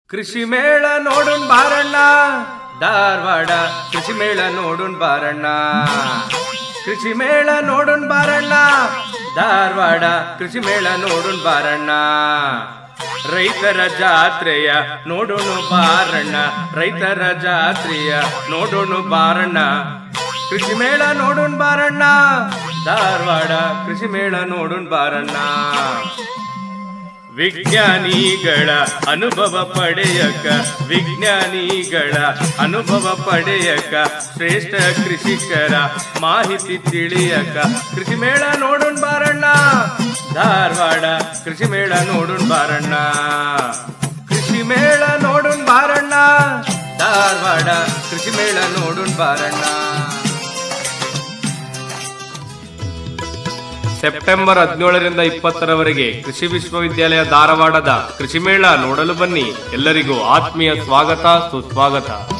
ಕೃಷಿ ಮೇಳ ನೋಡುನ್ ಬಾರಣ್ಣ ಧಾರವಾಡ ಕೃಷಿ ಮೇಳ ನೋಡುನ್ ಬಾರಣ್ಣ ಕೃಷಿ ಮೇಳ ನೋಡುನ್ ಬಾರಣ್ಣ ಧಾರವಾಡ ಕೃಷಿ ಮೇಳ ನೋಡುನ್ ಬಾರಣ್ಣ ರೈತರ ಜಾತ್ರೆಯ ನೋಡೋಣ ಬಾರಣ್ಣ ರೈತರ ಜಾತ್ರೆಯ ನೋಡೋಣ ಬಾರಣ್ಣ ಕೃಷಿ ಮೇಳ ನೋಡುನ್ ಬಾರಣ್ಣ ಧಾರವಾಡ ಕೃಷಿ ಮೇಳ ನೋಡುನ್ ಬಾರಣ್ಣ ವಿಜ್ಞಾನಿಗಳ ಅನುಭವ ಪಡೆಯಕ ವಿಜ್ಞಾನಿಗಳ ಅನುಭವ ಪಡೆಯಕ ಶ್ರೇಷ್ಠ ಕೃಷಿಕರ ಮಾಹಿತಿ ತಿಳಿಯಕ ಕೃಷಿ ಮೇಳ ನೋಡುನ್ ಬಾರಣ್ಣ ಧಾರವಾಡ ಕೃಷಿ ಮೇಳ ನೋಡುನ್ ಬಾರಣ್ಣ ಕೃಷಿ ಮೇಳ ನೋಡುನ್ ಬಾರಣ್ಣ ಧಾರವಾಡ ಕೃಷಿ ಮೇಳ ನೋಡುನ್ ಬಾರಣ್ಣ ಸೆಪ್ಟೆಂಬರ್ ಹದಿನೇಳರಿಂದ ಇಪ್ಪತ್ತರವರೆಗೆ ಕೃಷಿ ವಿಶ್ವವಿದ್ಯಾಲಯ ಧಾರವಾಡದ ಕೃಷಿ ಮೇಳ ನೋಡಲು ಬನ್ನಿ ಎಲ್ಲರಿಗೂ ಆತ್ಮೀಯ ಸ್ವಾಗತ ಸುಸ್ವಾಗತ